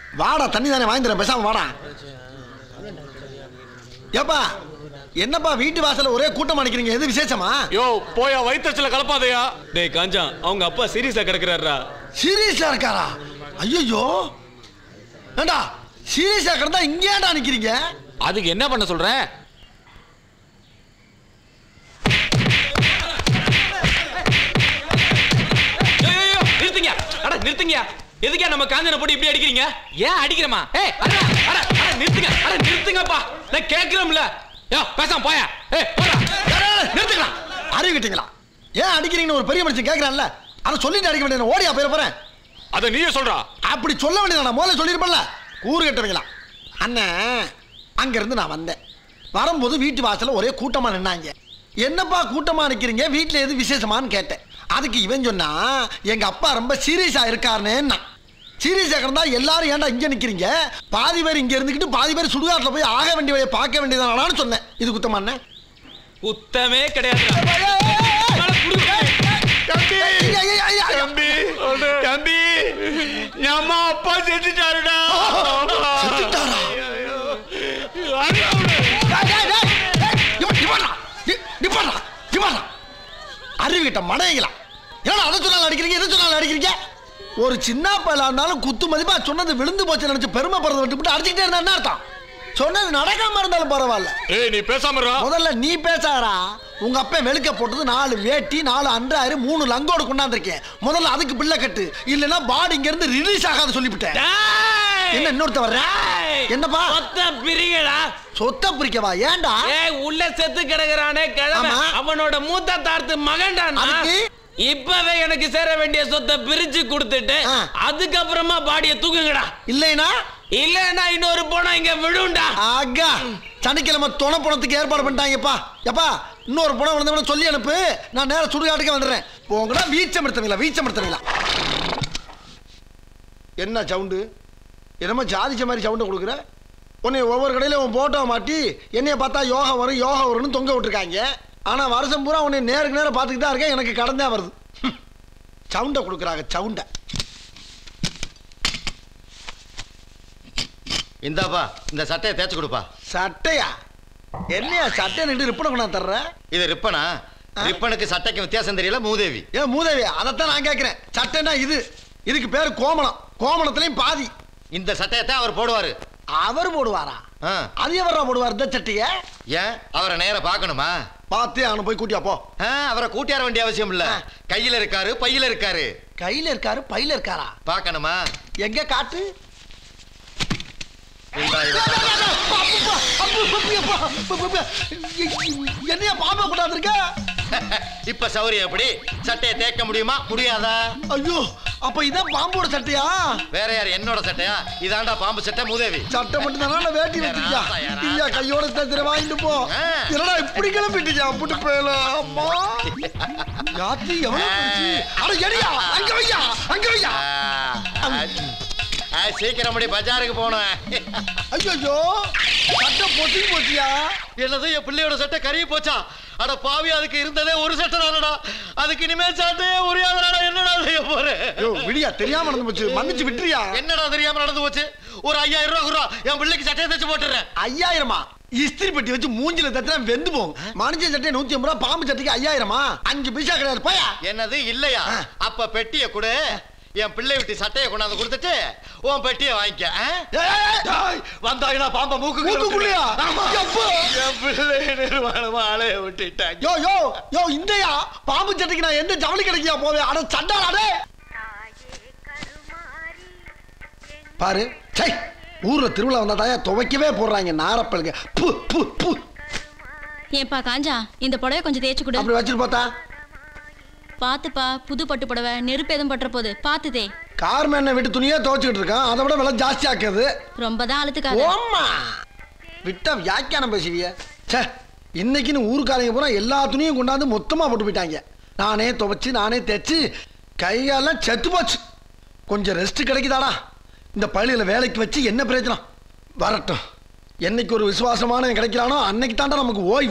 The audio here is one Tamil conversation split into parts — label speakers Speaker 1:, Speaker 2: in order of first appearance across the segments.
Speaker 1: வாடா தண்ணி தானே வாங்கி தரேன் பேசாம வாடா ஏப்பா என்னப்பா வீட்டு வாசல்ல ஒரே கூட்டம் அடிக்கிறீங்க எது விசேஷமா
Speaker 2: யோ போயா வயிற்றுல கலப்பாதையா டேய் காஞ்சா அவங்க அப்பா சீரியஸா கிடக்குறாரா
Speaker 1: சீரியஸா இருக்காரா ஐயோ ஏண்டா சீரியஸா கிடந்தா இங்கே ஏன்டா நிக்கிறீங்க
Speaker 3: அதுக்கு என்ன பண்ண சொல்ற
Speaker 2: ஐயோ, ஐயோ, நிறுத்துங்க அட நிறுத்துங்க எதுக்கா நம்ம காஞ்சனை போட்டு இப்படி அடிக்கிறீங்க
Speaker 3: ஏன் அடிக்கிறமா ஏய்
Speaker 2: அட அட அட நிறுத்துங்க அட நிறுத்துங்கப்பா நான் கேக்குறோம்ல யோ பேசாம போயா ஏய் போடா
Speaker 1: நிறுத்துக்கலாம் அறிவிட்டீங்களா ஏன் அடிக்கிறீங்கன்னு ஒரு பெரிய மனுஷன் கேட்கறான்ல அதை சொல்லிட்டு அடிக்க வேண்டியது ஓடியா போயிட போறேன்
Speaker 2: அத நீயே சொல்றா
Speaker 1: அப்படி சொல்ல வேண்டியது நான் முதல்ல சொல்லியிருப்பேன்ல கூறு கட்டுவீங்களா அண்ணன் அங்கிருந்து நான் வந்தேன் வரும்போது வீட்டு வாசல்ல ஒரே கூட்டமா நின்னாங்க என்னப்பா கூட்டமா நிக்கிறீங்க வீட்டுல எது விசேஷமான்னு கேட்டேன் அதுக்கு இவன் சொன்னா எங்க அப்பா ரொம்ப சீரியஸா இருக்காருன்னு சீரியஸா இருந்தா எல்லாரும் ஏன்டா இங்க நிக்கிறீங்க பாதி பேர் இங்க இருந்துக்கிட்டு பாதி பேர் சுடுகாட்டுல போய் ஆக வேண்டிய வழியை பார்க்க வேண்டியதானான்னு சொன்னேன் இது குத்தமா அண்ணன்
Speaker 2: குத்தமே கிடையாது
Speaker 4: தம்பி தம்பி நம்ம அப்பா செத்துட்டாருடா
Speaker 1: அறிவிட்ட மடையங்களா ஏன்னா அதை சொன்னாலும் அடிக்கிறீங்க எதை சொன்னாலும் அடிக்கிறீங்க ஒரு சின்ன பையலா இருந்தாலும் குத்து மதிப்பா சொன்னது விழுந்து போச்சு நினைச்சு பெருமைப்படுறத விட்டுவிட்டு அடிச்சுக்கிட்டே இருந்தா என்ன அர்த்தம் சொன்னது நடக்காம இருந்தாலும் பரவாயில்ல
Speaker 2: ஏய் நீ பேசாம இருடா.
Speaker 1: முதல்ல நீ பேசாரா உங்க அப்பா வெளுக்க போட்டது நாலு வேட்டி நாலு அன்றாயிரு மூணு லங்கோடு கொண்டாந்துருக்கேன் முதல்ல அதுக்கு பிள்ளை கட்டு இல்லைன்னா பாடி இங்க இருந்து ரிலீஸ் ஆகாத சொல்லிவிட்டேன் என்ன இன்னொருத்த வர்ற என்னப்பா
Speaker 5: சொத்த பிரிகடா
Speaker 1: சொத்த பிரிக்கவா ஏன்டா
Speaker 5: ஏய் உள்ள செத்து கிடக்குறானே கிழமை
Speaker 1: ஆமா.
Speaker 5: அவனோட மூத்த தார்த்து மகன்டா நான்.
Speaker 1: அதுக்கு?
Speaker 5: இப்பவே எனக்கு சேர வேண்டிய சொத்தை பிரிச்சு கொடுத்துட்டு
Speaker 1: ஆ.
Speaker 5: அதுக்கப்புறமா பாடிய தூக்குங்கடா
Speaker 1: இல்லைனா
Speaker 5: இல்லன்னா இன்னொரு போனா இங்க விழுண்டா
Speaker 1: ஆகா சனிக்கிழமை துணை பணத்துக்கு ஏற்பாடு பண்ணிட்டாங்கப்பா எப்பா இன்னொரு பணம் வந்தவன சொல்லி அனுப்பு நான் நேரா சுடுகாட்டுக்கு வந்துடுறேன் போங்கடா வீச்சம் எடுத்தவங்களா வீச்சம் எடுத்தவங்களா என்ன சவுண்டு என்னமோ ஜாதிச்ச மாதிரி சவுண்டை கொடுக்குற உன்னை ஒவ்வொரு கடையில உன் போட்டோ மாட்டி என்னைய பார்த்தா யோகா வரும் யோகா வரும்னு தொங்க விட்டுருக்காங்க ஆனா வருஷம் பூரா உன்னை நேருக்கு நேரம் பார்த்துக்கிட்டு தான் இருக்கேன் எனக்கு கடன் தான் வருது சவுண்டை கொடுக்குறாங்க சவுண்டை
Speaker 4: இந்தாப்பா இந்த சட்டையை தேய்ச்சி கொடுப்பா
Speaker 1: சட்டையா என்னையா சட்டை நின்று ரிப்பனை கொண்டாந்து தர்ற
Speaker 4: இது ரிப்பனா ரிப்பனுக்கு சட்டைக்கு வித்தியாசம் தெரியல மூதேவி
Speaker 1: ஏன் மூதேவி அதைத்தான் நான் கேட்கிறேன் சட்டைனா இது இதுக்கு பேரு கோமணம் கோமணத்துலயும் பாதி
Speaker 4: இந்த சட்டையை தான் அவர் போடுவாரு
Speaker 1: அவர் போடுவாரா
Speaker 4: ஆ.
Speaker 1: அது எவரா போடுவார் இந்த சட்டைய
Speaker 4: ஏன் அவரை நேரா பார்க்கணுமா
Speaker 1: பார்த்தே அவனை போய் கூட்டியா போ
Speaker 4: ஆ, அவரை கூட்டியார வேண்டிய அவசியம் இல்ல
Speaker 1: ஆ.
Speaker 4: கையில இருக்காரு பையில இருக்காரு
Speaker 1: கையில இருக்காரு பையில இருக்காரா
Speaker 4: பார்க்கணுமா
Speaker 1: எங்க காட்டு
Speaker 4: இந்தா இதை.
Speaker 1: என்னையா பாம்பை கொண்டாந்துருக்க
Speaker 4: இப்ப சௌரியம் எப்படி சட்டையை தேய்க்க முடியுமா முடியாதா
Speaker 1: ஐயோ அப்ப இதான் பாம்போட சட்டையா
Speaker 4: வேற யார் என்னோட சட்டையா இதாண்டா பாம்பு சட்டை மூதேவி
Speaker 1: சட்டை மட்டும் தானே வேட்டி வச்சிருக்கியா
Speaker 4: ராசா, யாரா?
Speaker 1: ஐயா கையோட தத்திர வாங்கிட்டு போ
Speaker 4: ஆ.
Speaker 1: என்னடா இப்படி கிளம்பிட்டியா புட்டு போயல அம்மா யாத்தி எவ்வளவு பெருசு? அட எடியா அங்க வையா அங்க வையா
Speaker 4: ஆ, ஆ, சீக்கிரம் முடி பஜாருக்கு போனேன்
Speaker 1: ஐயோ சட்டை பொட்டி போச்சியா
Speaker 4: என்னது என் பிள்ளையோட சட்டை கருகி போச்சா அட பாவி அதுக்கு இருந்ததே ஒரு சட்டை தானடா அதுக்கு இனிமே சட்டையே உரியாதடா என்னடா செய்ய போறேன்
Speaker 1: ஐயோ விடியா தெரியாம நடந்து போச்சு மன்னிச்சு விட்டுறியா
Speaker 4: என்னடா தெரியாம நடந்து போச்சு ஒரு ஐயாயிரம் ரூபா குடுறா என் பிள்ளைக்கு சட்டையை தச்சு போட்டுறேன்
Speaker 1: ஐயாயிரமா இஸ்திரி பெட்டி வச்சு மூஞ்சில தட்டினா வெந்து போகும் மனுஷன் சட்டை நூத்தி ஐம்பது ரூபா பாம்பு சட்டைக்கு ஐயாயிரமா அஞ்சு பைசா கிடையாது போயா
Speaker 4: என்னது இல்லையா
Speaker 1: ஆ.
Speaker 4: அப்ப பெட்டிய கொடு என் பிள்ளை விட்டு சட்டையை கொண்டாந்து கொடுத்துட்டு உன் பெட்டியை வாங்கிக்க ஆ?
Speaker 1: ஏய், ஏய், ஏய்.
Speaker 4: வந்தாங்கன்னா பாம்ப மூக்கு
Speaker 1: மூக்குக்குள்ளயா? எப்போ?
Speaker 4: என் பிள்ளை நிர்வாணமா அலைய விட்டுட்டாங்க
Speaker 1: யோ யோ யோ இந்தயா பாம்பு சட்டைக்கு நான் எந்த ஜவுளி கிடைக்கியா போவேன் அட சண்டாடே பாரு சை ஊர்ல திருவிழா வந்தா தாயா துவைக்கவே போடுறாங்க நாரப்பழுங்க பு பு பு
Speaker 6: ஏன்பா காஞ்சா இந்த புடவை கொஞ்சம் தேய்ச்சி கொடு
Speaker 1: அப்படி வச்சுட்டு பார்த்தா
Speaker 6: பாத்துப்பா புது பட்டு புடவை நெருப்பு எதுவும் பட்டுற போது பாத்து தே
Speaker 1: கார் மேன விட்டு துணியே துவைச்சுக்கிட்டு இருக்கான் அதை விட விலை ஜாஸ்தி ஆக்குது
Speaker 6: ரொம்ப தான் அழுத்துக்காத
Speaker 1: ஓம்மா விட்டா வியாக்கியானம் பேசுவிய ச்சே இன்னைக்குன்னு ஊருக்காரங்க பூரா எல்லா துணியும் கொண்டாந்து மொத்தமா போட்டு போயிட்டாங்க நானே துவைச்சு நானே தைச்சு கையெல்லாம் செத்து போச்சு கொஞ்சம் ரெஸ்ட் கிடைக்குதாடா இந்த பள்ளியில வேலைக்கு வச்சு என்ன பிரயோஜனம் வரட்டும் என்னைக்கு ஒரு விசுவாசமான கிடைக்கிறானோ அன்னைக்கு தாண்டா நமக்கு ஓய்வு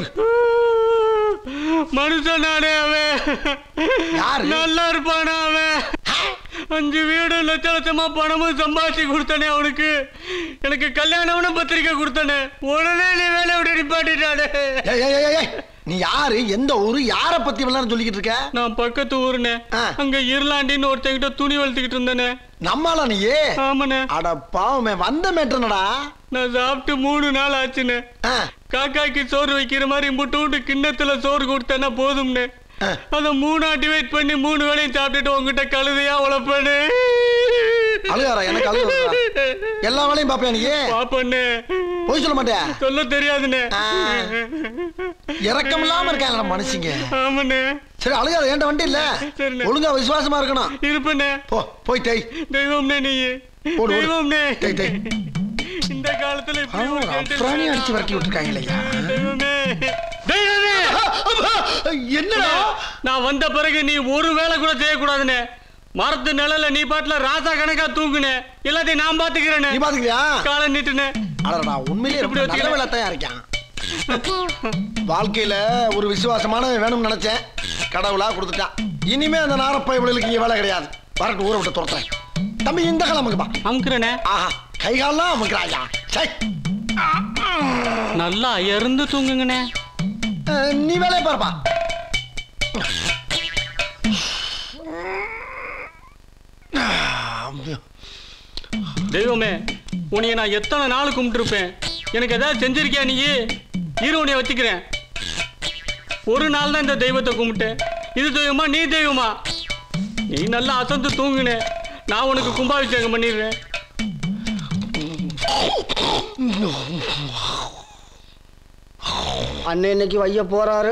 Speaker 2: மனுஷன் நானே அவன்
Speaker 1: யாரு?
Speaker 2: நல்லா இருப்பானா அவன்
Speaker 4: அஞ்சு வீடு லட்ச லட்சமா பணமும் சம்பாதிச்சு கொடுத்தானே அவனுக்கு எனக்கு கல்யாணம்னு பத்திரிக்கை கொடுத்தானே உடனே நீ வேலையை விட்டு நிப்பாட்டிட்டானே
Speaker 1: ஏய், ஏய், ஏய், ஏய், நீ யாரு எந்த ஊரு யார பத்தி விளையாட சொல்லிக்கிட்டு இருக்க
Speaker 4: நான் பக்கத்து ஊருனே
Speaker 1: ஆ.
Speaker 4: அங்க இருளாண்டின்னு ஒருத்தங்கிட்ட துணி வளர்த்துக்கிட்டு இருந்தேனே
Speaker 1: நம்மளா நீயே
Speaker 4: ஆமாண்ணே
Speaker 1: அட பாவமே வந்த மேட்டனடா
Speaker 4: நான் சாப்பிட்டு மூணு நாள் ஆச்சுண்ணே
Speaker 1: ஆ,
Speaker 4: காக்காய்க்கு சோறு வைக்கிற மாதிரி முட்டு கிண்ணத்துல சோறு கொடுத்தேன்னா போதும்னே
Speaker 1: ஆ.
Speaker 4: அத மூணா டிவைட் பண்ணி மூணு வேளையும் சாப்பிட்டுட்டு உங்ககிட்ட கழுதையா உழப்பேனே
Speaker 1: அழுகாரா எனக்கு அழுகுறா எல்லா வேலையும் பாப்பியா நீ
Speaker 4: பாப்பண்ணே
Speaker 1: போய் சொல்ல மாட்டியா
Speaker 4: சொல்ல தெரியாதுண்ணே
Speaker 1: ஆ. இறக்கம் இல்லாம இருக்காங்க நம்ம மனுஷங்க
Speaker 4: ஆமாண்ணே
Speaker 1: சரி அழுகாத ஏன்ட்ட வண்டி இல்ல
Speaker 4: சரிண்ணே.
Speaker 1: ஒழுங்கா விசுவாசமா இருக்கணும்
Speaker 4: இருப்பண்ணே
Speaker 1: போ போய் தேய்
Speaker 4: தெய்வம்னே நீ
Speaker 1: ஓடு, ஓடு.
Speaker 4: தெய்வம்னே
Speaker 1: தேய் தேய்
Speaker 4: இந்த காலத்துல இப்படி ஒரு
Speaker 1: அவன்
Speaker 4: கேட்டு-
Speaker 1: அப்புறாணி அடிச்சு விரட்டி விட்டுருக்காங்க இல்லையா
Speaker 4: தெய்வமே தெய்வமே
Speaker 1: என்னடா
Speaker 4: நான் வந்த பிறகு நீ ஒரு வேலை கூட செய்யக்கூடாதுண்ணே மரத்து நிழல்ல நீ பாட்டுல ராசா கணக்கா தூங்குனே எல்லாத்தையும் நான் பாத்துக்கிறேனே
Speaker 1: நீ பாத்துக்கிறியா
Speaker 4: காலை நீட்டுனே
Speaker 1: அடடா உண்மையிலேயே
Speaker 4: எப்படி
Speaker 1: ரொம்ப நல்ல
Speaker 4: வச்சுக்கிற?
Speaker 1: வேலை தான் இருக்கான் வாழ்க்கையில ஒரு விசுவாசமான வேணும்னு நினைச்சேன் கடவுளா கொடுத்துட்டான் இனிமே அந்த நாரப்ப இவளுக்கு இங்க வேலை கிடையாது வரட்டு ஊரை விட்டு துரத்துறேன் தம்பி இந்த காலம் அமுக்குப்பா
Speaker 4: அமுக்குறேனே
Speaker 1: ஆஹா கை கால்லாம் அமுக்குறாயா சை
Speaker 4: நல்லா இருந்து தூங்குங்கண்ணே
Speaker 1: அஹ், நீ வேலையை பாருப்பா
Speaker 4: தெய்வமே உன்னைய நான் எத்தனை நாள் கும்பிட்டுருப்பேன் எனக்கு ஏதாவது செஞ்சிருக்கியா நீ இரு உன்னைய வச்சுக்கிறேன் ஒரு நாள் தான் இந்த தெய்வத்தை கும்பிட்டேன் இது தெய்வமா நீ தெய்வமா நீ நல்லா அசந்து தூங்குனே நான் உனக்கு கும்பாபிஷேகம் பண்ணிடுறேன்
Speaker 7: அண்ணன் இன்னைக்கு வைய போறாரு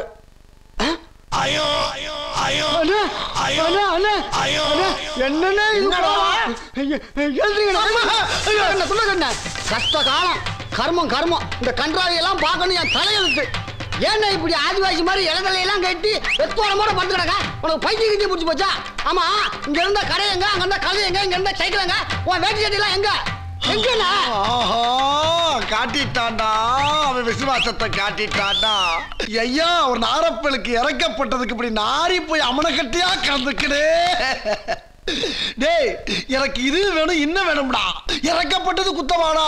Speaker 7: அண்ணே, அண்ணே, அண்ணே, அண்ணே, என்னண்ணே இது பாவம்? ஐய, எழுந்திருங்கண்ணே, எழுந்திருங்க. என்ன சொல்லுங்க என்ன? கஷ்ட காலம் கர்மம் கர்மம் இந்த கன்றாவி எல்லாம் பார்க்கணும் என் தலையெழுத்து ஏன்னா இப்படி ஆதிவாசி மாதிரி இளங்கலையெல்லாம் கட்டி வெத்தோரமோட படுத்து கிடக்க உனக்கு பைத்தியம் கிட்டி பிடிச்சி போச்சா ஆமா இங்க இருந்த கடை எங்க அங்க இருந்த கதை எங்க இங்க இருந்த சைக்கிள் எங்க உன் வேட்டி சட்டிலாம் எங்க எங்கண்ணா
Speaker 1: ஆஹா காட்டிட்டான்டா அவன் விசுவாசத்தை காட்டிட்டான்டா ஐயா ஒரு நாரப்பலுக்கு இறக்கப்பட்டதுக்கு இப்படி நாரி போய் அமனக்கட்டியா கலந்துக்கிடே டேய் எனக்கு இது வேணும் இன்னும் வேணும்டா இறக்கப்பட்டது குத்தமாடா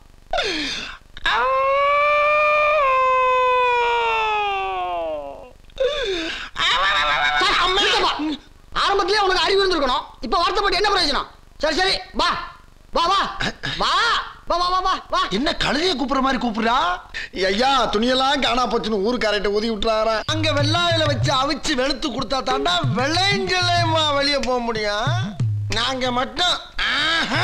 Speaker 7: சார், நிறுத்தப்பா. ஆரம்பத்திலே உனக்கு அறிவு இருந்திருக்கணும் இப்ப வருத்தப்பட்டு என்ன பிரயோஜனம் சரி சரி வா வா வா வா வா வா வா வா வா
Speaker 1: என்ன கழுதைய கூப்பிடுற மாதிரி கூப்பிடுறா ஐயா துணியெல்லாம் காணா போச்சுன்னு ஊருக்காரட்ட ஊதி விட்டுறாரா அங்க வெள்ளாயில வச்சு அவிச்சு வெளுத்து கொடுத்தா தாண்டா விளைஞ்சலேமா வெளியே போக முடியும் நாங்க மட்டும் ஆஹா,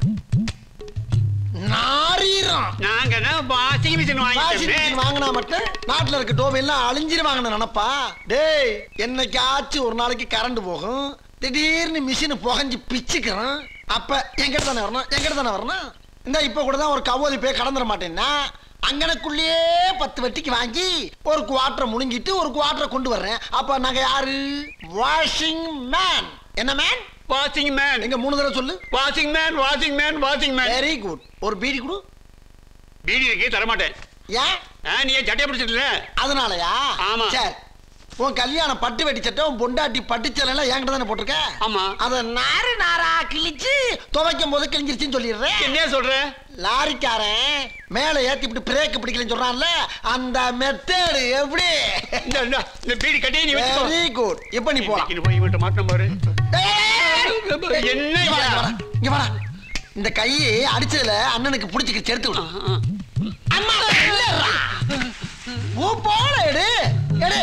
Speaker 1: நாரீரம்
Speaker 4: நாங்க தான் வாஷிங் மிஷின்
Speaker 1: வாஷிங் மிஷின் வாங்கினா மட்டும் நாட்டுல இருக்க டோபை எல்லாம் அழிஞ்சிருவாங்கன்னு நினைப்பா டேய் என்னைக்காச்சும் ஒரு நாளைக்கு கரண்ட் போகும் திடீர்னு மிஷின் புகஞ்சு பிச்சுக்கிறோம் அப்ப எங்கிட்ட தானே வரணும் எங்கிட்ட தானே வரணும் இந்த இப்ப கூட தான் ஒரு கவோதி போய் கடந்துட மாட்டேன்னா அங்கனக்குள்ளேயே பத்து வட்டிக்கு வாங்கி ஒரு குவாட்டரை முழுங்கிட்டு ஒரு குவாட்டரை கொண்டு வர்றேன் அப்ப நாங்க யாரு வாஷிங் மேன் என்ன மேன்
Speaker 4: வாஷிங் மேன்
Speaker 1: எங்க மூணு தடவை சொல்லு
Speaker 4: washing man washing man washing man
Speaker 1: very good ஒரு பீடி கொடு
Speaker 4: பீடி இருக்கு தரமாட்டேன்
Speaker 1: ஏன்
Speaker 4: ஆ, நீ ஏன் சட்டையை பிடிச்சிட்டு
Speaker 1: அதனாலயா
Speaker 4: ஆமா.
Speaker 1: சரி உன் கல்யாணம் பட்டு வெட்டி சட்டை உன் பொண்டாட்டி பட்டு சேலை எல்லாம் என்கிட்ட தானே போட்டிருக்க
Speaker 4: ஆமா.
Speaker 1: அத நாறு நாரா கிழிச்சு துவைக்கும் போது கிழிஞ்சிருச்சுன்னு சொல்லிடுறேன்
Speaker 4: என்ன சொல்ற
Speaker 1: லாரிக்காரன் மேல ஏத்தி இப்படி பிரேக் பிடிக்கலன்னு சொல்றான்ல அந்த மெத்தேடு எப்படி
Speaker 4: இந்த இந்த, இந்த பீடி கட்டியே நீ வச்சுக்கோ
Speaker 1: வெரி குட் இப்ப நீ போலாம்
Speaker 4: இன்னைக்கு போய் இவன்ட்ட மாட்டோம் பாரு
Speaker 1: ஏய்,
Speaker 4: என்ன
Speaker 1: இங்க வாடா,
Speaker 4: ஐயா?
Speaker 1: இங்க வாடா, இங்க வாடா. இந்த கையை அடிச்சதுல அண்ணனுக்கு பிடிச்சிக்க சேர்த்து விடு அம்மா இல்லடா. ஓ போல எடு எடு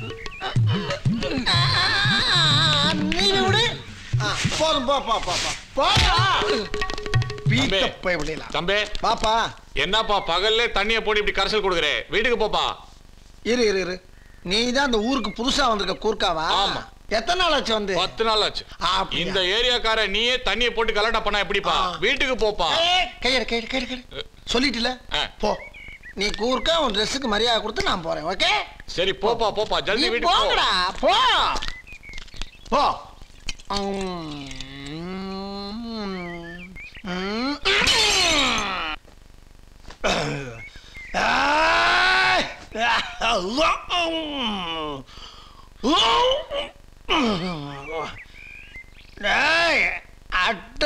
Speaker 1: ஆ, நீ விடு ஆ, போதும் போ போ போ போ போடா பீத்த
Speaker 3: தம்பி.
Speaker 1: போய் விடலாம்
Speaker 3: தம்பி
Speaker 1: பாப்பா
Speaker 3: என்னப்பா பகல்ல தண்ணிய போட்டு இப்படி கரைசல் கொடுக்குற வீட்டுக்கு போப்பா
Speaker 1: இரு இரு இரு நீ தான் அந்த ஊருக்கு புதுசா வந்திருக்க கூர்க்காவா
Speaker 3: ஆமா.
Speaker 1: எத்தனை நாள் ஆச்சு வந்து
Speaker 3: பத்து நாள் ஆச்சு
Speaker 1: அப்படியா?
Speaker 3: இந்த ஏரியாக்கார நீயே தண்ணிய போட்டு கலாட்டா பண்ணா எப்படிப்பா
Speaker 1: ஆ.
Speaker 3: வீட்டுக்கு போப்பா
Speaker 1: ஏய், கையெடு கையெடு கையெடு கையெடு சொல்லிட்டுல
Speaker 3: ஆ.
Speaker 1: போ நீ கூர்க்கா உன் ட்ரெஸ்ஸுக்கு மரியாதை கொடுத்து நான் போறேன் ஓகே
Speaker 3: சரி போப்பா போப்பா
Speaker 1: நீ
Speaker 3: ஜல்தி வீட்டுக்கு போ
Speaker 1: போங்கடா போ போ உம். உம். ஆய். டேய்,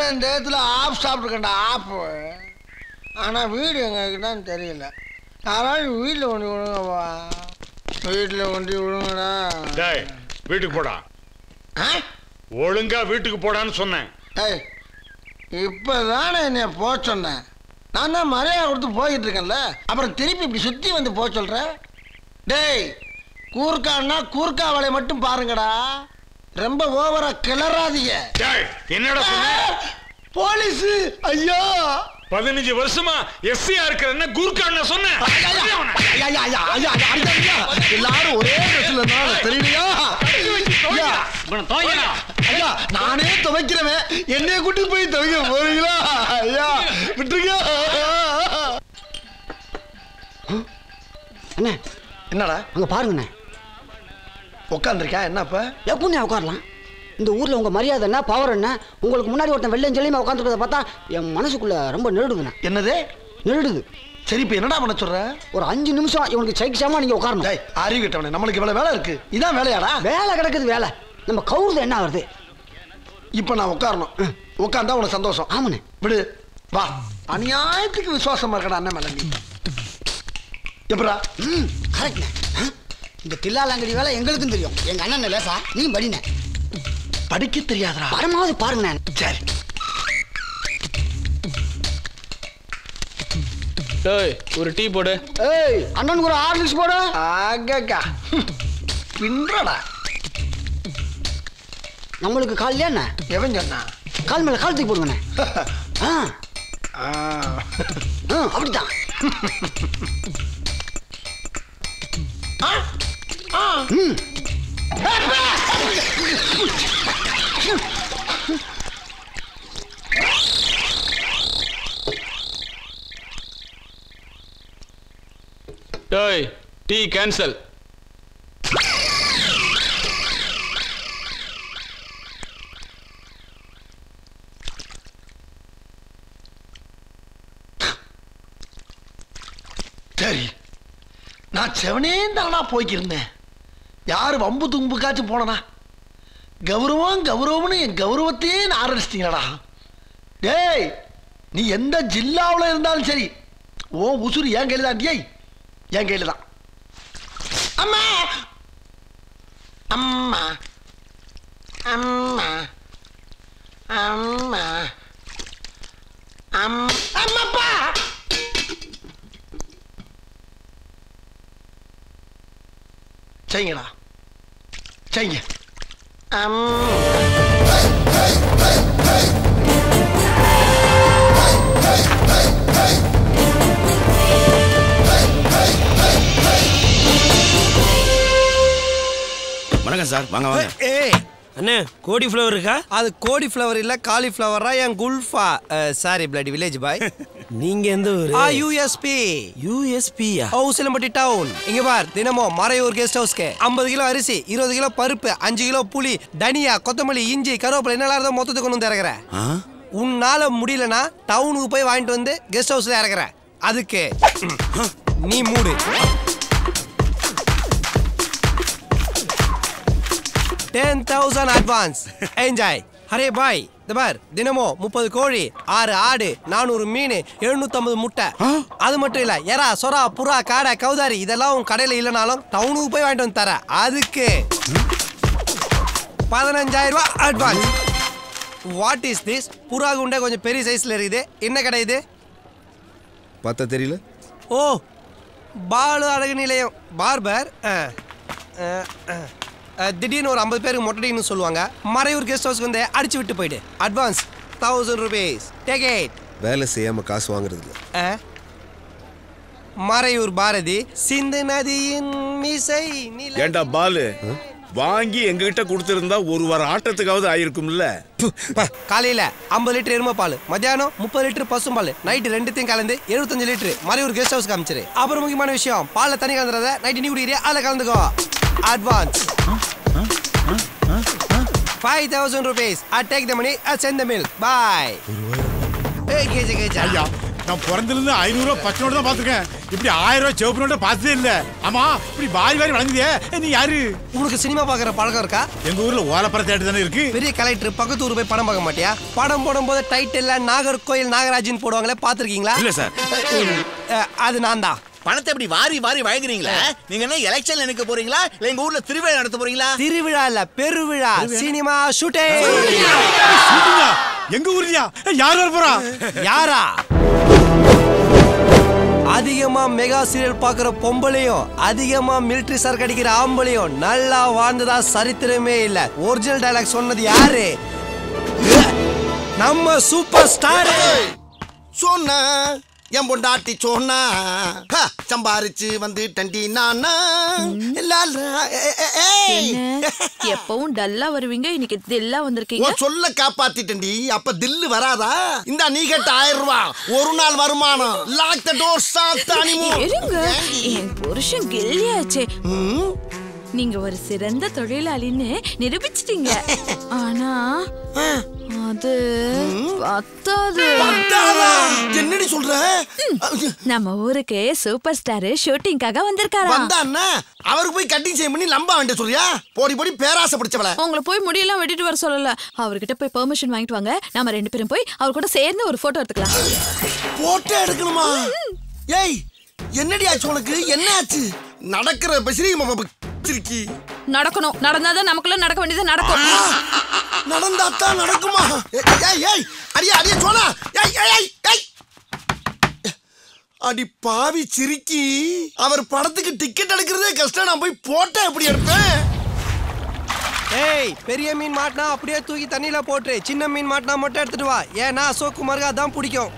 Speaker 1: எத்தனை டேத்துல ஆப் சாப்பிட்டுருக்கேன்டா ஆப் ஆனா வீடு எங்ககிட்டன்னு தெரியல யாராவது வீட்டில் கொண்டு விடுங்கப்பா வீட்டில் கொண்டு விடுங்கடா
Speaker 8: டேய் வீட்டுக்கு போடா
Speaker 1: ஆ?
Speaker 8: ஒழுங்கா வீட்டுக்கு போடான்னு சொன்னேன்
Speaker 1: ஏய் இப்பதானே என்னை போக சொன்னேன் நான் தான் மரியாதை கொடுத்து போயிட்டு இருக்கேன்ல அப்புறம் திருப்பி இப்படி சுத்தி வந்து போக சொல்ற டேய் கூர்க்கான்னா கூர்க்கா வேலையை மட்டும் பாருங்கடா ரொம்ப ஓவரா கிளறாதீங்க
Speaker 8: டேய் என்னடா சொன்ன
Speaker 1: போலீஸ் ஐயா
Speaker 8: பதினஞ்சு வருஷமா எஸ்சியா இருக்கிற என்ன குர்கான்னு சொன்னேன்
Speaker 1: ஐயா, ஐயா, ஐயா, ஐயா, ஐயா, ஐயா, ஐயா, ஐயா, எல்லாரும் ஒரே ட்ரெஸ்ல இருந்தாலும் தெரியலையா ஐயா,
Speaker 4: இவனை துவைக்கடா
Speaker 1: ஐயா நானே துவைக்கிறவன் என்னைய கூட்டி போய் துவைக்க போறீங்களா ஐயா விட்டுருங்க
Speaker 7: அண்ணே
Speaker 1: என்னடா
Speaker 7: அங்க பாருங்கண்ணே
Speaker 1: உட்காந்துருக்கேன் என்ன இப்ப
Speaker 7: எப்படிண்ணே உட்காரலாம் இந்த ஊர்ல உங்க மரியாதை என்ன பவர் என்ன உங்களுக்கு முன்னாடி ஒருத்தன் வெள்ளம் சொல்லியுமா உட்காந்துருக்கத பார்த்தா என் மனசுக்குள்ள ரொம்ப நெருடுதுண்ணே
Speaker 1: என்னது
Speaker 7: நெருடுது
Speaker 1: சரி இப்ப என்னடா பண்ண சொல்ற
Speaker 7: ஒரு அஞ்சு நிமிஷம் இவனுக்கு சைக்கிசாம நீங்க உட்காரணும்
Speaker 1: டேய் அறிவு கிட்டவனே நம்மளுக்கு இவ்வளவு வேலை இருக்கு இதான் வேலையாடா
Speaker 7: வேலை கிடக்குது வேலை நம்ம கவுருது என்ன ஆகுது
Speaker 1: இப்ப நான் உட்காரணும் உட்கார்ந்தா உனக்கு சந்தோஷம்
Speaker 7: ஆமாண்ணே
Speaker 1: விடு வா அநியாயத்துக்கு விசுவாசமா இருக்கடா அண்ணன் மேல நீ எப்படா
Speaker 7: ம் கரெக்ட்ண்ணே ஆ? இந்த தில்லாலங்கடி வேலை எங்களுக்கும் தெரியும் எங்க அண்ணன் லேசா நீ படிண்ணே
Speaker 1: படிக்க தெரியாதடா
Speaker 7: பரமாவது பாருங்கண்ணே
Speaker 1: சரி
Speaker 2: டேய் ஒரு டீ போடு
Speaker 7: ஏய் அண்ணனுக்கு ஒரு ஆர்லிக்ஸ் போடு
Speaker 1: ஆகக்கா பின்றடா
Speaker 7: நம்மளுக்கு கால் என்ன
Speaker 1: எவன் சொன்னா
Speaker 7: கால் மேல கால் தூக்கி போடுங்கண்ணே ஆ
Speaker 1: ஆ.
Speaker 7: ஆ அப்படித்தான் ம்
Speaker 2: டேய் டீ கேன்சல்
Speaker 1: சரி நான் செவனே தானா போய்க்கிருந்தேன் யார் வம்பு தும்புக்காச்சும் போனனா கௌரவம் கௌரவம்னு என் கௌரவத்தையே ஆரம்பிச்சிட்டீங்களடா டேய் நீ எந்த ஜில்லாவில் இருந்தாலும் சரி ஓ உசுறு என் கையில் தான் டேய் என் கையில் தான் அம்மா அம்மா அம்மா அம்மா அம் அம்மாப்பா செய்யுங்கடா செய்யுங்க அம்.
Speaker 9: வணக்கம் சார் வாங்க வாங்க
Speaker 10: ஏய் அண்ணே கோடி ஃப்ளவர் இருக்கா
Speaker 5: அது கோடி ஃப்ளவர் இல்ல காலிஃப்ளவரா என் குல்ஃபா சாரி பிளட் வில்லேஜ் பாய்
Speaker 10: நீங்க எந்த ஊரு
Speaker 5: ஆ யூஎஸ்பி
Speaker 10: யூஎஸ்பியா
Speaker 5: ஹவுசிலம்பட்டி டவுன் இங்க பார் தினமும் மறையூர் கெஸ்ட் ஹவுஸ்க்கு ஐம்பது கிலோ அரிசி இருபது கிலோ பருப்பு அஞ்சு கிலோ புளி தனியா கொத்தமல்லி இஞ்சி கருவேப்பிலை என்னெல்லாம் இருந்தா மொத்தத்துக்கு கொண்டு வந்து இறக்குறேன்
Speaker 9: ஆ
Speaker 5: உன்னால முடியலனா டவுனுக்கு போய் வாங்கிட்டு வந்து கெஸ்ட் ஹவுஸ்ல இறக்குறேன் அதுக்கு நீ மூடு டென் தௌசண்ட் அட்வான்ஸ் என்ஜாய் அரே பாய் இந்த பார் தினமும் முப்பது கோழி ஆறு ஆடு நானூறு மீன் எழுநூத்தம்பது முட்டை அது மட்டும் இல்ல எறா சொரா புறா காடை கௌதாரி இதெல்லாம் உன் கடையில இல்லைனாலும் டவுனுக்கு போய் வாங்கிட்டு வந்து தரேன் அதுக்கு பதினஞ்சாயிரம் ரூபாய் அட்வான்ஸ் வாட் இஸ் திஸ் புறா குண்டை கொஞ்சம் பெரிய சைஸ்ல இருக்குது என்ன கடை இது
Speaker 9: பார்த்தா தெரியல
Speaker 5: ஓ பாலு அழகு நிலையம் பார்பர் ஆ, ஆ, ஆ. ஆ, திடீர்னு ஒரு ஐம்பது பேருக்கு மொட்டடின்னு சொல்லுவாங்க மறையூர் கெஸ்ட் ஹவுஸ்க்கு வந்து அடிச்சு விட்டு போயிடு advance thousand rupees take it
Speaker 9: வேலை செய்யாம காசு வாங்குறது இல்ல
Speaker 5: மறையூர் பாரதி சிந்து நதியின் மிசை நில
Speaker 11: ஏண்டா பாலு வாங்கி எங்ககிட்ட கொடுத்திருந்தா ஒரு வாரம் ஆட்டத்துக்காவது ஆயிருக்கும்ல
Speaker 5: காலையில ஐம்பது லிட்டர் எருமை பால் மத்தியானம் முப்பது லிட்டர் பசும்பால் நைட்டு ரெண்டுத்தையும் கலந்து எழுபத்தஞ்சு லிட்டர் மறையூர் கெஸ்ட் ஹவுஸ் காமிச்சிரு அப்புறம் முக்கியமான விஷயம் பால்ல தண்ணி கலந்துறத நைட்டு நீ குடிக்கிறியா அதில் கலந்துக்கோ advance five thousand rupees I take the money I sent the mill bye ஏய் கேஜி கேஜி
Speaker 8: ஐயா
Speaker 12: நான் பிறந்திலிருந்து ஐநூறு ரூபாய் பச்சை நோட்டு தான் பார்த்துருக்கேன் இப்படி ஆயிரம் ரூபாய் சிவப்பு நோட்டை பார்த்ததே இல்ல ஆமா இப்படி வாரி வாரி வழங்குதியே நீ யாரு
Speaker 5: உனக்கு சினிமா பார்க்குற பழக்கம் இருக்கா
Speaker 12: எங்க ஊர்ல ஓலப்பற தேட்டர் தானே இருக்கு
Speaker 5: பெரிய கலெக்டர் பக்கத்து ஊர் போய் படம் பார்க்க மாட்டியா படம் போடும்போது டைட்டில்ல நாகர்கோயில் நாகராஜன் போடுவாங்களே பாத்திருக்கீங்களா
Speaker 11: இல்ல சார்
Speaker 5: அது நான் தான்
Speaker 13: பணத்தை இப்படி வாரி வாரி வழங்குறீங்களா நீங்க என்ன எலெக்ஷன்ல நிக்க போறீங்களா இல்ல எங்க ஊர்ல திருவிழா நடத்த போறீங்களா
Speaker 5: திருவிழா இல்ல பெருவிழா சினிமா ஷூட்டிங்
Speaker 12: எங்க ஊர்லயா யார் வர போறா
Speaker 5: யாரா அதிகமா மெகா சீரியல் பாக்குற பொம்பளையும் அதிகமா மிலிட்டரி சரக்கு அடிக்கிற ஆம்பளையும் நல்லா வாழ்ந்ததா சரித்திரமே இல்ல ஒரிஜினல் டைலாக் சொன்னது யாரு நம்ம சூப்பர் ஸ்டார்
Speaker 1: சொன்ன என் பொண்டாட்டி சொன்னா ஹ, சம்பாரிச்சு வந்து டண்டி நானா லாலா, ஏ, ஏ, ஏய்.
Speaker 14: எப்பவும் டல்லா வருவீங்க இன்னைக்கு தில்லா வந்திருக்கீங்க
Speaker 1: உன் சொல்ல காப்பாத்திட்டண்டி அப்ப தில்லு வராதா இந்த நீ கேட்ட ஆயிரம் ரூபாய் ஒரு நாள் வருமானம் லாக் த டோர் சாத்தானி
Speaker 14: இருங்க என் புருஷன் கில்லியாச்சே நீங்க ஒரு சிறந்த தொழிலாளின்னு நிரூபிச்சிட்டீங்க ஆனா அது பத்தாது
Speaker 1: என்னடி சொல்ற
Speaker 14: நம்ம ஊருக்கு சூப்பர் ஸ்டார் ஷூட்டிங்காக வந்திருக்காரா
Speaker 1: வந்தான்னா அவருக்கு போய் கட்டிங் செய்ய பண்ணி லம்பா வேண்டிய சொல்றியா போடி போடி பேராசை பிடிச்சவள
Speaker 14: உங்களை போய் முடியெல்லாம் வெட்டிட்டு வர சொல்லல அவர்கிட்ட போய் பெர்மிஷன் வாங்கிட்டு வாங்க நாம ரெண்டு பேரும் போய் அவர் கூட சேர்ந்து ஒரு போட்டோ எடுத்துக்கலாம்
Speaker 1: போட்டோ எடுக்கணுமா ஏய் என்னடி ஆச்சு உனக்கு என்ன ஆச்சு நடக்கிற பசிரி சிரிக்கி
Speaker 14: நடக்கணும் நடந்தாதான் நமக்குள்ள நடக்க வேண்டியது நடக்கும்
Speaker 1: நடந்தாத்தான் நடக்குமா ஏய், ஏய் ஏய் அடியா அடியா சோனா ஏய் ஏய் ஏய் ஏய் அடி பாவி சிரிக்கி அவர் படத்துக்கு டிக்கெட் எடுக்கிறதே கஷ்டம் நான் போய் போட்டோ எப்படி எடுப்பேன்
Speaker 5: ஏய் பெரிய மீன் மாட்டினா அப்படியே தூக்கி தண்ணியில போட்டு சின்ன மீன் மாட்டினா மட்டும் எடுத்துட்டு வா ஏன்னா அசோக் குமாருக்கு அதான் பிடிக்கும்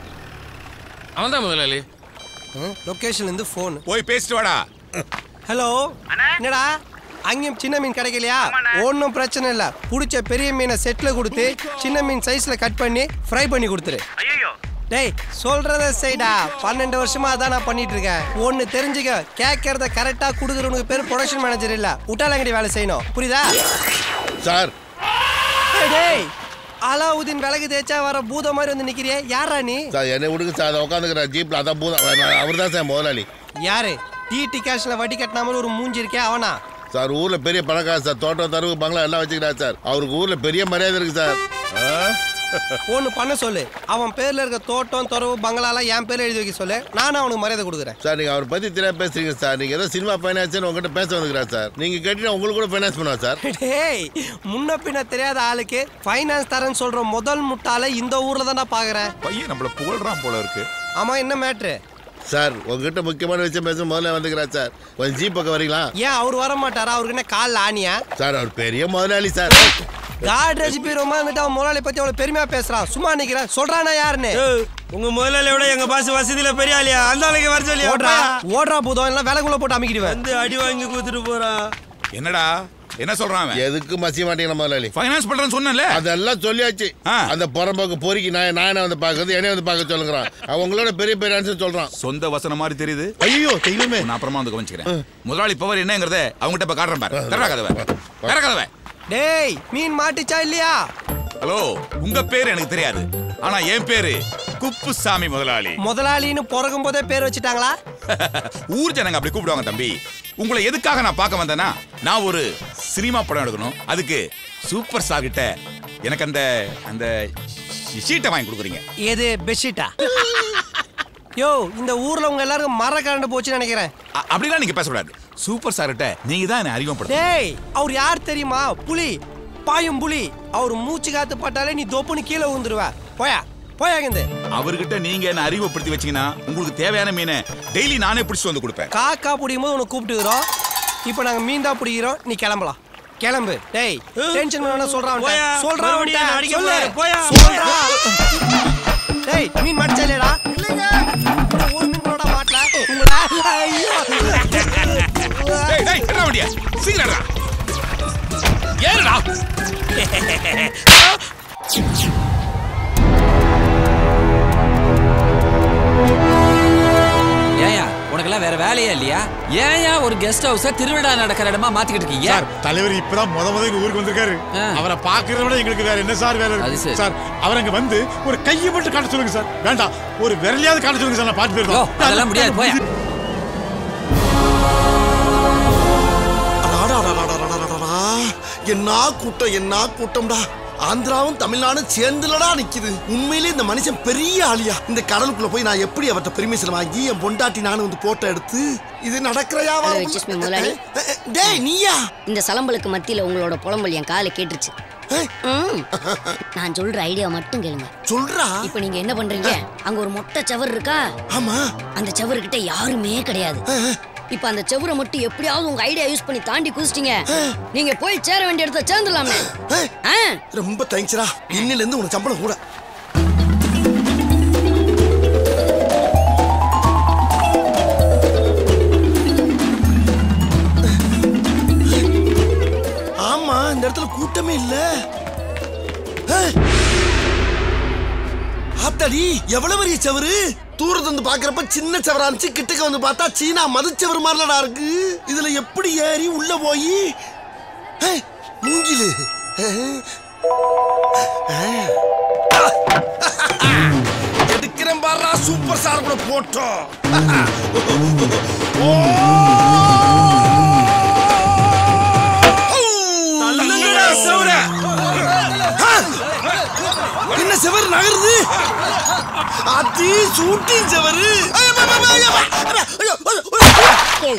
Speaker 2: அவன் தான் முதலாளி
Speaker 5: லொகேஷன்ல இருந்து ஃபோன்
Speaker 11: போய் பேசிட்டு வாடா
Speaker 5: ஹலோ என்னடா அங்கேயும் சின்ன மீன் கிடைக்கலையா ஒன்றும் பிரச்சனை இல்லை பிடிச்ச பெரிய மீனை செட்டில் கொடுத்து சின்ன மீன் சைஸில் கட் பண்ணி ஃப்ரை பண்ணி கொடுத்துரு டேய் சொல்றத செய்டா பன்னெண்டு வருஷமா அதான் நான் பண்ணிட்டு இருக்கேன் ஒன்னு தெரிஞ்சுக்க கேட்கறத கரெக்டா கொடுக்குறவனுக்கு பேர் ப்ரொடக்ஷன் மேனேஜர் இல்ல உட்டாலங்கடி வேலை செய்யணும் புரியுதா
Speaker 9: சார்
Speaker 5: ஏய், டேய் அலாவுதீன் விலகு தேய்ச்சா வர பூத மாதிரி வந்து நிக்கிறியே யாரா நீ
Speaker 9: சார் என்னை விடுங்க சார் அதை உட்காந்துக்கிறேன் ஜீப்ல அதான் பூதம் அவர் தான் சார் முதலாளி
Speaker 5: யாரு டிடி கேஷ்ல வட்டி கட்டின மாதிரி ஒரு மூஞ்சி இருக்கே அவனா
Speaker 9: சார் ஊர்ல பெரிய பணக்கார சார் தோட்டம் தருவு பங்களா எல்லாம் வச்சுக்கிறார் சார் அவருக்கு ஊர்ல பெரிய மரியாதை இருக்கு சார் ஆ?
Speaker 5: ஒன்னு பண்ண சொல்லு அவன் பேர்ல இருக்க தோட்டம் துறவு பங்களாலாம் என் பேர்ல எழுதி வைக்க சொல்லு நானும் அவனுக்கு மரியாதை கொடுக்குறேன்
Speaker 9: சார் நீங்க அவர் பத்தி தெரியாம பேசுறீங்க சார் நீங்க ஏதோ சினிமா ஃபைனான்ஸ் உங்ககிட்ட பேச வந்துக்கிறார் சார் நீங்க கேட்டீங்கன்னா உங்களுக்கு கூட ஃபைனான்ஸ் பண்ணுவா சார்
Speaker 5: டேய் முன்ன பின்ன தெரியாத ஆளுக்கு ஃபைனான்ஸ் தரேன்னு சொல்ற முதல் முட்டாளை இந்த ஊர்ல தான் நான் பாக்குறேன்
Speaker 11: பையன் நம்மள புகழ்றான் போல இருக்கு
Speaker 5: ஆமா என்ன மேட்ரு
Speaker 9: சார் உங்ககிட்ட முக்கியமான விஷயம் பேச முதல்ல வந்துக்கிறார் சார் கொஞ்சம் ஜீப் பக்கம் வரீங்களா
Speaker 5: ஏன் அவர் வர மாட்டாரா அவருக்கு என்ன கால் ஆணியா
Speaker 9: சார் அவர் பெரிய முதலாளி சார்
Speaker 5: காட்ரேஜ் பீரோமா வந்துட்டு அவன் முதலாளி பத்தி அவ்வளவு பெருமையா பேசுறான் சும்மா நிக்கிறேன் சொல்றானா யாருன்னு
Speaker 10: உங்க முதலாளியோட எங்க பாஸ் வசதியில பெரிய ஆளியா அந்த ஆளுக்கு வர சொல்லி
Speaker 5: ஓடுறா ஓடுறா பூதம் எல்லாம் வேலைக்குள்ள போட்டு அமைக்கிடுவேன்
Speaker 10: வந்து அடி வாங்கி கூத்துட்டு போறான்
Speaker 11: என்னடா என்ன சொல்றான் அவன்
Speaker 9: எதுக்கு மசிய மாட்டீங்க முதலாளி
Speaker 11: ஃபைனான்ஸ் பண்றேன்னு சொன்னல
Speaker 9: அதெல்லாம் சொல்லியாச்சு அந்த புறம்போக்கு பொறுக்கி நான் நானே வந்து பார்க்கறது என்னைய வந்து பார்க்க சொல்லுங்கிறான் அவங்களோட பெரிய பெரிய ஆன்சர் சொல்றான்
Speaker 11: சொந்த வசனம் மாதிரி தெரியுது
Speaker 9: ஐயோ தெய்வமே
Speaker 11: நான் அப்புறமா வந்து கவனிச்சுக்கிறேன் முதலாளி பவர் என்னங்கறத அவங்ககிட்ட இப்ப காட்டுறேன் பாரு தர கதவை தர கதவை
Speaker 5: டேய் மீன் மாட்டுச்சா இல்லையா
Speaker 11: ஹலோ உங்க பேரு எனக்கு தெரியாது ஆனா என் பேரு குப்புசாமி முதலாளி
Speaker 5: முதலாளின்னு பிறக்கும் போதே பேர் வச்சுட்டாங்களா
Speaker 11: ஊர் ஜனங்க அப்படி கூப்பிடுவாங்க தம்பி உங்களை எதுக்காக நான் பார்க்க வந்தேன்னா நான் ஒரு சினிமா படம் எடுக்கணும் அதுக்கு சூப்பர் ஸ்டார் கிட்ட எனக்கு அந்த அந்த ஷீட்டை வாங்கி கொடுக்குறீங்க
Speaker 5: எது பெட்ஷீட்டா யோ இந்த ஊர்ல உங்க எல்லாருக்கும் மர கரண்டு போச்சுன்னு நினைக்கிறேன்
Speaker 11: அ- அப்படிலாம் நீங்க பேசக்கூடாது சூப்பர் ஸ்டார் கிட்ட நீங்க தான் என்ன அறிமுகப்படுத்த
Speaker 5: டேய் அவர் யார் தெரியுமா புலி பாயும் புலி அவர் மூச்சு காத்து பட்டாலே நீ தொப்புன்னு கீழே விழுந்துருவ போயா போயா இங்கிருந்து
Speaker 11: அவர்கிட்ட நீங்க என்ன அறிமுகப்படுத்தி வச்சீங்கன்னா உங்களுக்கு தேவையான மீனை டெய்லி நானே பிடிச்சிட்டு வந்து கொடுப்பேன்
Speaker 5: காக்கா பிடிக்கும் போது உன்னை கூப்பிட்டுக்கிறோம் இப்போ நாங்க மீன் தான் பிடிக்கிறோம் நீ கிளம்பலாம் கிளம்பு டேய் டென்ஷன் பண்ண சொல்றான்
Speaker 10: போயா,
Speaker 5: சொல்றான்
Speaker 10: மறுபடியும் என்னை அடிக்க
Speaker 5: சொல்லு
Speaker 10: போறாரு, போயா,
Speaker 5: சொல்றா டேய் மீன் மாட்டச்சா இல்லையடா ஒரு மீன் கூட மாட்டல உங்களா ஐயோ
Speaker 11: டேய் டேய் என்ன வண்டியா சீக்கிரம்டா ஏறுடா
Speaker 15: ஏயா உனக்கெல்லாம் வேற வேலை வேலையே இல்லையா ஏன் ஏன் ஒரு கெஸ்ட் ஹவுஸ திருவிழா நடக்கிற இடமா மாத்திக்கிட்டு இருக்கீங்க
Speaker 12: சார் தலைவர் இப்பதான் முத முத எங்க ஊருக்கு வந்திருக்காரு அவரை பாக்குறத விட எங்களுக்கு வேற என்ன சார் வேலை
Speaker 15: அது
Speaker 12: இருக்கு
Speaker 15: சரி.
Speaker 12: சார் அவர் அங்க வந்து ஒரு கையை மட்டும் காட்ட சொல்லுங்க சார் வேண்டாம் ஒரு விரலையாவது காட்ட சொல்லுங்க சார் நான் பாத்து
Speaker 15: யோ,
Speaker 12: போயிருந்தோம்
Speaker 15: அதெல்லாம் முடியாது போயா
Speaker 1: அடாடாடாடாடாடாடா. என்ன கூட்டம் என்ன கூட்டம்டா ஆந்திராவும் தமிழ்நாடும் சேர்ந்துலடா நிக்குது உண்மையிலே இந்த மனுஷன் பெரிய ஆளியா இந்த கடலுக்குள்ள போய் நான் எப்படி அவர்ட்ட பெர்மிஷன் வாங்கி என் பொண்டாட்டி நானும் வந்து போட்டோ எடுத்து இது நடக்கிறையா
Speaker 16: Hello, excuse me, முதலாளி.
Speaker 1: டேய் நீயா
Speaker 16: இந்த சலம்பலுக்கு மத்தியில உங்களோட புலம்பல் என் காலை கேட்டுருச்சு ம். நான் சொல்ற ஐடியா மட்டும் கேளுங்க
Speaker 1: சொல்றா
Speaker 16: இப்போ நீங்க என்ன பண்றீங்க அங்க ஒரு மொட்டை சவர் இருக்கா
Speaker 1: ஆமா
Speaker 16: அந்த சவர்கிட்ட யாருமே கிடையாது இப்ப அந்த செவரை மட்டும் எப்படியாவது உங்க ஐடியா யூஸ் பண்ணி தாண்டி குதிச்சிட்டீங்க நீங்க போய் சேர வேண்டிய இடத்த சேர்ந்துடலாமே ஆ
Speaker 1: ரொம்ப தேங்க்ஸ்டா இன்னில இருந்து உனக்கு சம்பளம் கூட ஆமா இந்த இடத்துல கூட்டமே இல்ல ஏய். ஆத்தாடி எவ்வளவு பெரிய செவரு தூரத்துல இருந்து பாக்குறப்ப சின்ன செவரா இருந்துச்சு கிட்டக்க வந்து பார்த்தா சீனா மதுச்செவரு மாதிரிலடா இருக்கு இதுல எப்படி ஏறி உள்ள போய் ஏய், மூங்கிலு ஏய். எடுக்கிறேன் பாரா சூப்பர் ஸ்டார் கூட போட்டோம்
Speaker 11: தள்ளுங்கடா செவர.
Speaker 1: என்ன செவர் நகருது அதி சூட்டிங் செவரு ஐயோ, ஐயோ, ஐயோ, ஐயோ, ஐயோ,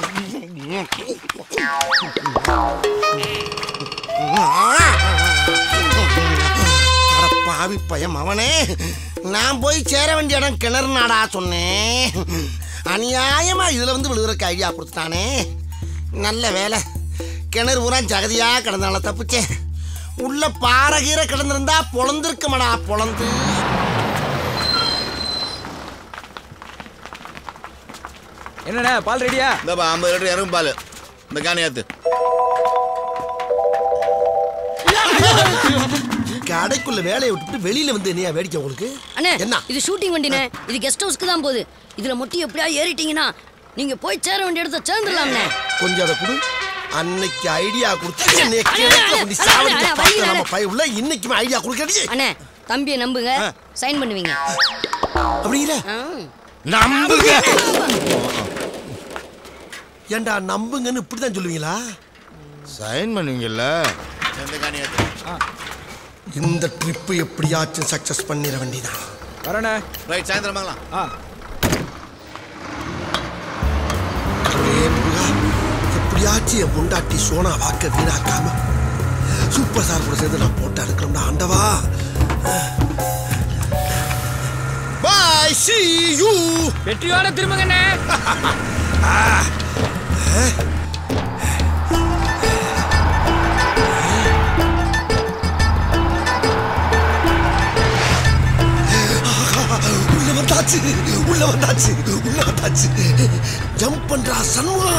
Speaker 1: அட பாவி பையன் அவனே நான் போய் சேர வேண்டிய இடம் கிணறுனாடா சொன்னேன் அநியாயமா இதுல வந்து விழுகிறக்கு ஐடியா கொடுத்துட்டானே நல்ல வேலை கிணறு பூரா ஜகதியா கிடந்தால தப்பிச்சேன் உள்ள பாறை கீரை கிடந்திருந்தா பொழந்திருக்குமடா பொழந்து
Speaker 13: என்னண்ணே பால் ரெடியா இந்த ஐம்பது லிட்டர் இறங்கும் பால் இந்த காணியாத்து
Speaker 1: கடைக்குள்ள வேலையை விட்டுட்டு வெளியில வந்து என்னையா வேடிக்கை உங்களுக்கு
Speaker 16: அண்ணே
Speaker 1: என்ன
Speaker 16: இது ஷூட்டிங் வண்டினே இது கெஸ்ட் ஹவுஸ்க்கு தான் போகுது இதுல மட்டும் எப்படியா ஏறிட்டீங்கன்னா நீங்க போய் சேர வேண்டிய இடத்த சேர்ந்துடலாம்ண்ணே
Speaker 1: கொஞ்சம் அதை கொடு அன்னைக்கு ஐடியா கொடுத்து என்னைய
Speaker 16: அண்ணே,
Speaker 1: கிழக்க
Speaker 16: அண்ணே,
Speaker 1: கொண்டு
Speaker 16: அண்ணே,
Speaker 1: சாவடிக்க
Speaker 16: அண்ணே,
Speaker 1: பார்த்த
Speaker 16: வழியில,
Speaker 1: நம்ம
Speaker 16: அண்ணே.
Speaker 1: பையன் உள்ள இன்னைக்குமே ஐடியா கொடுக்கறீங்க
Speaker 16: அண்ணே தம்பியை நம்புங்க சைன் பண்ணுவீங்க
Speaker 1: அப்படிங்கிற
Speaker 16: ஆ.
Speaker 1: நம்புங்க ஏண்டா நம்புங்கன்னு இப்படிதான் சொல்லுவீங்களா
Speaker 13: சைன் பண்ணுவீங்கல்ல எந்த காணியாத்து
Speaker 1: இந்த ட்ரிப்பு எப்படியாச்சும் சக்சஸ் பண்ணிட வேண்டியதான்
Speaker 13: வரண்ணே ரைட் சாயந்தரம் வாங்கலாம் ஆ
Speaker 1: கடவுளே முருகா, எப்படியாச்சும் என் பொண்டாட்டி சோனா வாக்க வீணாக்காம சூப்பர் ஸ்டார் கூட சேர்ந்து நான் போட்டோ எடுக்கிறோம்டா ஆண்டவா பாய் சி யூ
Speaker 15: வெற்றியோட திரும்புங்கண்ணே
Speaker 1: உள்ள வந்தாச்சு உள்ள வந்தாச்சு உள்ள வந்தாச்சு ஜம்ப் பண்றா சண்முகா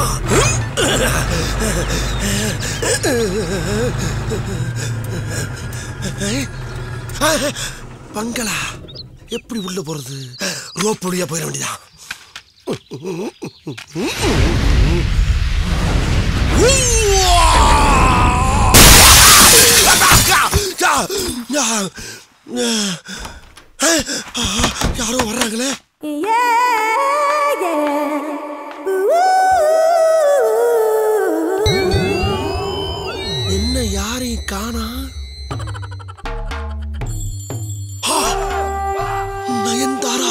Speaker 1: பங்களா எப்படி உள்ள போறது ரோப் வழியா போயிட வேண்டியதான் யாரோ வர்றாங்களே என்ன யாரையும் காணா நயன்தாரா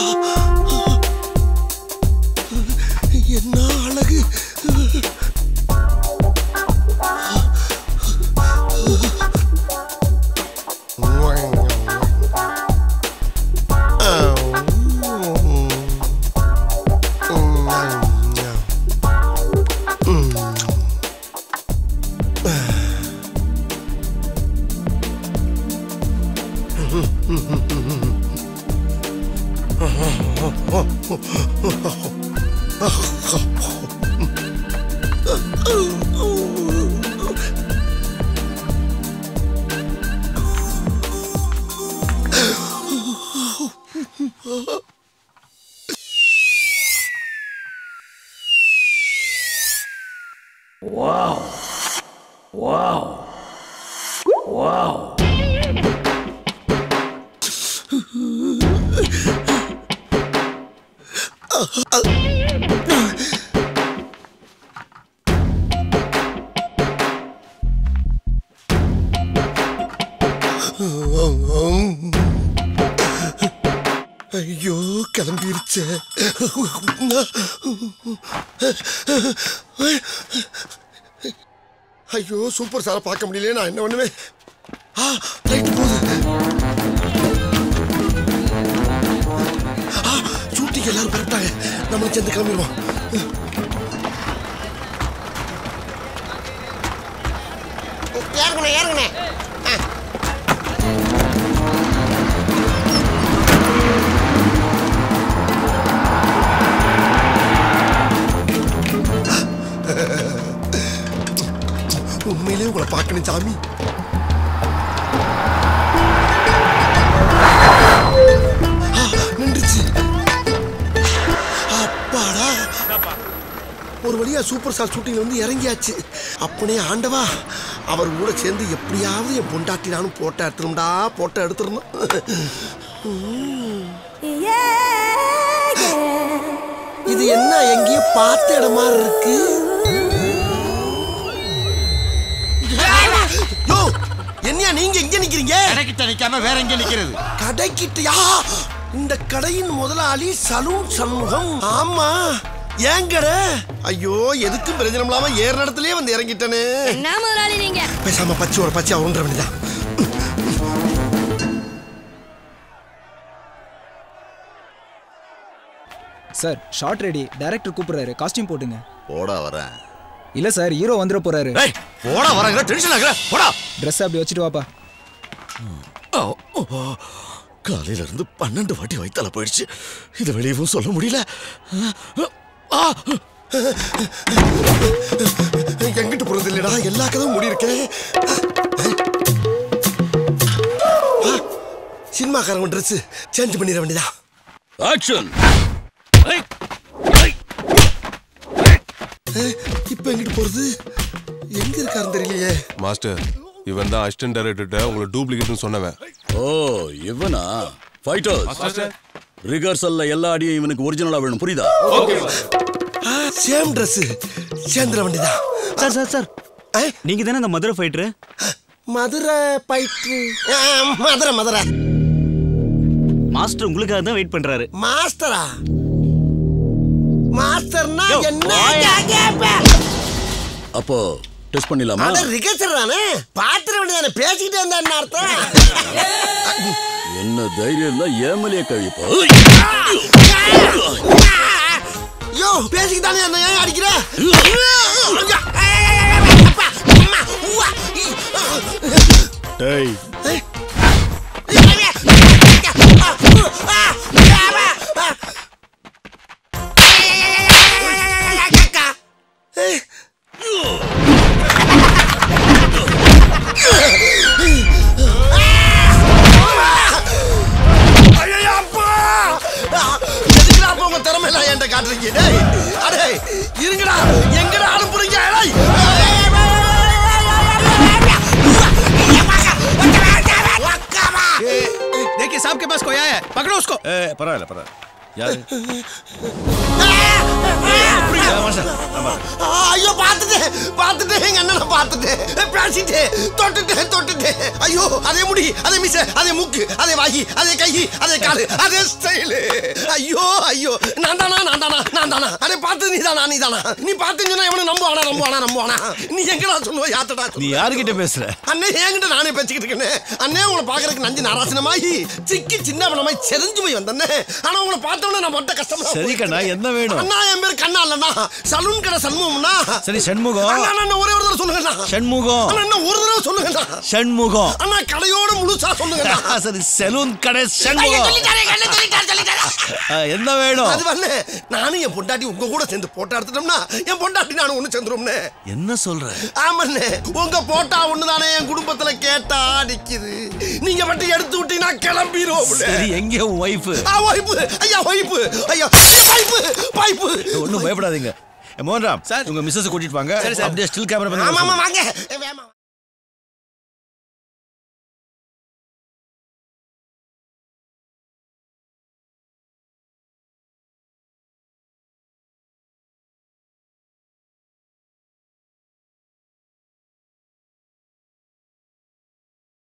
Speaker 1: என்ன அழகு
Speaker 17: ஐயோ கிளம்பிருச்சே ஐயோ சூப்பர் ஸ்டாரை பார்க்க முடியலையே நான் என்ன பண்ணுவேன் ஆ லைட் போகுது ஆ ஷூட்டிங் எல்லாரும் பரப்பிட்டாங்க நம்மளும் சேர்ந்து கிளம்பிடுவோம்
Speaker 18: ஏறுங்கண்ணே ஏறுங்கண்ணே
Speaker 17: உண்மையிலேயே உங்களை பார்க்கணும் சாமி ஆ, நின்றுச்சு அப்பாடா ஒரு வழியா சூப்பர் ஸ்டார் ஷூட்டிங்ல வந்து இறங்கியாச்சு அப்பனே ஆண்டவா அவர் கூட சேர்ந்து எப்படியாவது என் பொண்டாட்டி நானும் போட்டோ எடுத்துரும்டா போட்டோ எடுத்துருந்தோம் இது என்ன எங்கேயோ பார்த்த இடம் மாதிரி இருக்கு யோ என்னையா நீங்க எங்க நிக்கிறீங்க
Speaker 1: கடைக்கிட்ட நிக்காம வேற எங்க நிக்கிறது
Speaker 17: கடைக்கிட்டயா இந்த கடையின் முதலாளி சலூன் சண்முகம் ஆமா ஏன் கடை ஐயோ எதுக்கும் பிரயோஜனம் இல்லாம ஏற இடத்துலயே வந்து இறங்கிட்டனே
Speaker 16: என்ன முதலாளி நீங்க
Speaker 17: பேசாம பச்சை ஒரு பச்சை ஒன்ற வேண்டியதான்
Speaker 19: சார் ஷார்ட் ரெடி டைரக்டர் கூப்பிடுறாரு காஸ்டியூம் போட்டுங்க
Speaker 20: போடா வரேன்
Speaker 19: இல்ல சார் ஹீரோ வந்துட போறாரு
Speaker 20: போடா வரேங்கிற டென்ஷன் ஆகுற போடா
Speaker 19: ட்ரெஸ் அப்படி வச்சுட்டு வாப்பா
Speaker 20: காலையில இருந்து பன்னெண்டு வாட்டி வயித்தால போயிடுச்சு இதை வெளியவும் சொல்ல முடியல ஆ!
Speaker 17: எங்கிட்டு போறது இல்லடா எல்லா கதவும் மூடி இருக்கேன் சினிமாக்காரங்க ட்ரெஸ் சேஞ்ச் பண்ணிட வேண்டியதா
Speaker 20: ஆக்ஷன்
Speaker 17: இப்போ எங்கிட்டு போறது எங்க இருக்காருன்னு தெரியலையே
Speaker 21: மாஸ்டர் இவன் தான் அசிஸ்டன்ட் டைரக்டர்கிட்ட உங்களை டூப்ளிகேட்னு சொன்னவன்
Speaker 20: ஓ இவனா ஃபைட்டர்ஸ்
Speaker 21: மாஸ்டர்.
Speaker 20: ரிகர்சல்ல எல்லா அடியும் இவனுக்கு ஒரிஜினலா வேணும் புரியுதா
Speaker 17: சேம் ட்ரெஸ் சேர்ந்துட வேண்டியதா
Speaker 22: சார் சார் சார் நீங்க தானே அந்த மதுரை ஃபைட்டரு
Speaker 17: மதுரை பயிற்று மதுரை மதுரை
Speaker 22: மாஸ்டர் உங்களுக்காக தான் வெயிட் பண்றாரு
Speaker 17: மாஸ்டரா மாஸ்டர்னா என்ன
Speaker 20: அப்போ டெஸ்ட் பண்ணிடலாமா
Speaker 17: அட ரிகர்சல் தானே பாத்துற வேண்டியதானே பேசிக்கிட்டே இருந்தா என்ன அர்த்தம்
Speaker 20: என்ன தைரியம் இருந்தா ஏமலிய கழிப்பா
Speaker 17: யோ பேசிக்கிட்டானே என்ன ஏன் அடிக்கிற
Speaker 20: டேய்
Speaker 17: ஐயோ, அப்பா! எதுக்குடா அப்ப உங்க திறமை எல்லாம் என்கிட்ட காட்டுறீங்க டேய் அடே இருங்கடா எங்கடா அனுப்புறீங்க டேய்
Speaker 5: देखिए साहब के पास कोई आया है पकड़ो उसको
Speaker 20: ஏ பரவாயில்ல பரவாயில்ல யாரு
Speaker 17: ஆ, ஐயோ பார்த்துட்டேன் பார்த்துட்டேன் எங்க அண்ணனை பார்த்துட்டேன் பேசிட்டேன் தொட்டுட்டேன் தொட்டுட்டேன் ஐயோ அதே முடி அதே மிச அதே மூக்கு அதே வாகி அதே கை அதே காலு அதே ஸ்டைலு ஐயோ ஐயோ நான் தானா நான் தானா நான் தானா அதே பார்த்து நீ தானா நீ தானா நீ பார்த்து சொன்னா எவனும் நம்புவானா நம்புவானா நம்புவானா நீ எங்கடா சொல்லுவ யாத்தடா
Speaker 20: நீ யாருகிட்ட பேசுற
Speaker 17: அண்ணே என்கிட்ட நானே பேசிக்கிட்டு இருக்கேன் அண்ணே உங்களை பாக்குறதுக்கு நஞ்சு நாராசனமாகி சிக்கி சின்ன பணமாய் செறிஞ்சு போய் வந்தேனே ஆனா உங்களை பார்த்தோன்னே நான் மொட்டை கஷ்டமா
Speaker 20: சரி கண்ணா என்ன வேணும்
Speaker 17: அண்ணா என் பேர் கண்ணா இல்லண்ணா சலூன் கடை சண்முகம்னா
Speaker 20: சரி சண்முகம்
Speaker 17: அண்ணா, அண்ணா, அண்ணா, ஒரே ஒரு தடவை சொல்லுங்கண்ணா
Speaker 20: சண்முகம்
Speaker 17: அண்ணா இன்னும் ஒரு தடவை சொல்லுங்கண்ணா
Speaker 20: சண்முகம்
Speaker 17: அண்ணா கடையோட முழுசா சொல்லுங்கண்ணா
Speaker 20: சரி செலூன் கடை
Speaker 17: ஐயா,
Speaker 20: சண்முகம்
Speaker 17: சொல்லிட்டாரே, கண்ணு சொல்லிட்டாரு, சொல்லிட்டாரு.
Speaker 20: ஆ, என்ன வேணும்
Speaker 17: அது வரல நானும் என் பொண்டாட்டி உங்க கூட சேர்ந்து போட்டோ எடுத்துட்டோம்னா என் பொண்டாட்டி நானும் ஒண்ணு சேர்ந்துரும்னே
Speaker 20: என்ன சொல்ற
Speaker 17: ஆமாண்ணே உங்க போட்டா ஒண்ணுதானே என் குடும்பத்துல கேட்டா நிக்குது நீங்க மட்டும் எடுத்து விட்டீங்கன்னா கிளம்பிரும்
Speaker 20: சரி எங்க உன் ஒய்ஃப்
Speaker 17: வைப்பு ஐயா வைப்பு ஐயா வைப்பு வைப்பு
Speaker 20: ஒன்றும் பயப்படாதீங்க மோகன்ராம் சார் உங்க மிஸ்ஸஸ் கூட்டிட்டு வாங்க
Speaker 17: சரி, சார்.
Speaker 20: அப்படியே ஸ்டில் கேமரா
Speaker 17: ஆமா ஆமா வாங்க